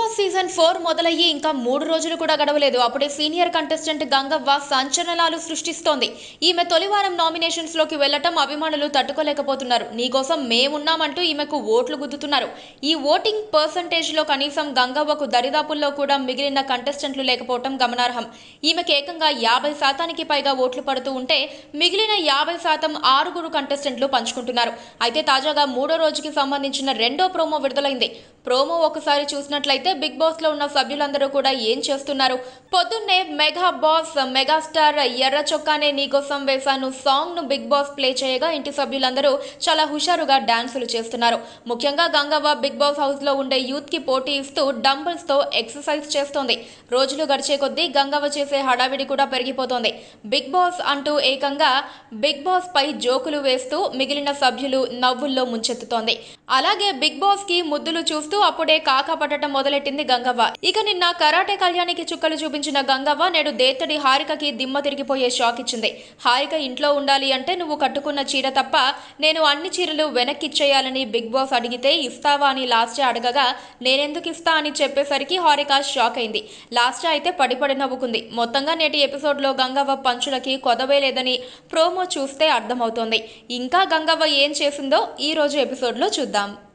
boss season four మొదలయ్యి ఇంకా మూడు రోజులు కూడా గడవలేదు అప్పుడే సీనియర్ కంటెస్టెంట్ గంగవ్వ సంచలనాలు సృష్టిస్తోంది ఈమె తొలివారం నామినేషన్స్ లోకి వెళ్లటం అభిమానులు తట్టుకోలేకపోతున్నారు నీకోసం మేమున్నామంటూ ఈమెకు ఓట్లు గుద్దుతున్నారు ఈ ఓటింగ్ పర్సంటేజ్ లో కనీసం గంగవ్వకు దరిదాపుల్లో కూడా మిగిలిన కంటెస్టెంట్లు లేకపోవటం గమనార్హం ఈమెకు ఏకంగా యాభై శాతానికి పైగా ఓట్లు పడుతూ ఉంటే మిగిలిన యాభై శాతం ఆరుగురు కంటెస్టెంట్లు పంచుకుంటున్నారు అయితే తాజాగా మూడో రోజుకి సంబంధించిన రెండో ప్రోమో విడుదలైంది ప్రోమో ఒకసారి చూసినట్లయితే బిగ్ బాస్ లో ఉన్న సభ్యులందరూ కూడా ఏం చేస్తున్నారు పొద్దున్నే మెగా బాస్ మెగాస్టార్ ఎర్ర చొక్కానే నీకోసం వేశాను సాంగ్ ను బిగ్ బాస్ ప్లే చేయగా ఇంటి సభ్యులందరూ చాలా హుషారుగా డాన్సులు చేస్తున్నారు ముఖ్యంగా గంగవ్వ బిగ్ బాస్ హౌస్ లో ఉండే యూత్ కి పోటీ ఇస్తూ డంబుల్స్ తో ఎక్సర్సైజ్ చేస్తోంది రోజులు గడిచే కొద్దీ గంగవ్వ చేసే హడావిడి కూడా పెరిగిపోతోంది బిగ్ బాస్ అంటూ ఏకంగా బిగ్ బాస్ పై జోకులు వేస్తూ మిగిలిన సభ్యులు నవ్వుల్లో ముంచెత్తుతోంది అలాగే బిగ్ బాస్ కి ముద్దులు చూస్తూ అప్పుడే కాక పట్టడం మొదలెట్టింది గంగవ్వ ఇక నిన్న కరాటే కళ్యాణికి చుక్కలు చూపించిన గంగవ్వ నేడు దేత్తడి హారికకి దిమ్మ తిరిగిపోయే షాక్ ఇచ్చింది హారిక ఇంట్లో ఉండాలి అంటే నువ్వు కట్టుకున్న చీర తప్ప నేను అన్ని చీరలు వెనక్కిచ్చేయాలని బిగ్ బాస్ అడిగితే ఇస్తావా అని లాస్ట్ అడగగా నేనెందుకు ఇస్తా అని చెప్పేసరికి హారిక షాక్ అయింది లాస్ట్ అయితే పడి పడి నవ్వుకుంది మొత్తంగా నేటి ఎపిసోడ్లో గంగవ్వ పంచులకి కొదవే లేదని ప్రోమో చూస్తే అర్థమవుతోంది ఇంకా గంగవ్వ ఏం చేసిందో ఈ రోజు ఎపిసోడ్లో చూద్దాం